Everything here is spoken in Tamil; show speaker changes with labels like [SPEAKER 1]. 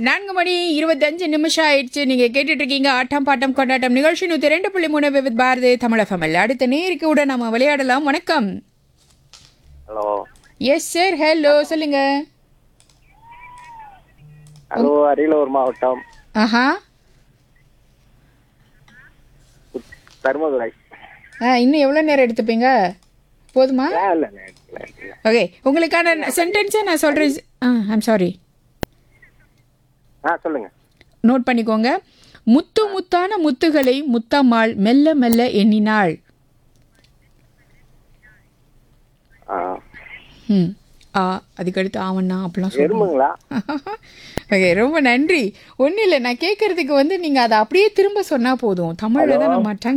[SPEAKER 1] நான்கு மணி இருபத்தஞ்சு நிமிஷம் ஆயிடுச்சு நீங்க கேட்டுட்டு இருக்கீங்க ஆட்டம் பாட்டம் கொண்டாட்டம் நிகழ்ச்சி நூத்தி ரெண்டு புள்ளி மூணு வித் பாரதி தமிழகமல் அடுத்த நேருக்கு கூட நம்ம விளையாடலாம் வணக்கம்
[SPEAKER 2] ஹலோ
[SPEAKER 1] எஸ் சார் ஹலோ சொல்லுங்க
[SPEAKER 2] ஹலோ அரியலூர் மாவட்டம்
[SPEAKER 1] ஆஹா
[SPEAKER 2] தருமதுரை
[SPEAKER 1] ஆ இன்னும் எவ்வளோ நேரம் எடுத்துப்பீங்க போதுமா
[SPEAKER 2] ஆ, இல்ல, இல்ல, இல்ல, இல்ல.
[SPEAKER 1] ஓகே உங்களுக்கான சென்டென்ஸை நான் சொல்கிறேன் ஆ ஐம் சாரி
[SPEAKER 2] ஆ சொல்லுங்க
[SPEAKER 1] நோட் பண்ணிக்கோங்க முத்து முத்தான முத்துகளை முத்தம்மாள் மெல்ல மெல்ல எண்ணினாள்
[SPEAKER 2] ஆ,
[SPEAKER 1] ம் ஆ அதுக்கடுத்து ஆவண்ணா அப்படிலாம் சொல்லணும்
[SPEAKER 2] எறும்புங்களா
[SPEAKER 1] ஓகே ரொம்ப நன்றி ஒன்றும் இல்லை நான் கேட்கறதுக்கு வந்து நீங்கள் அதை அப்படியே திரும்ப சொன்னால் போதும் தமிழில் தான் நம்ம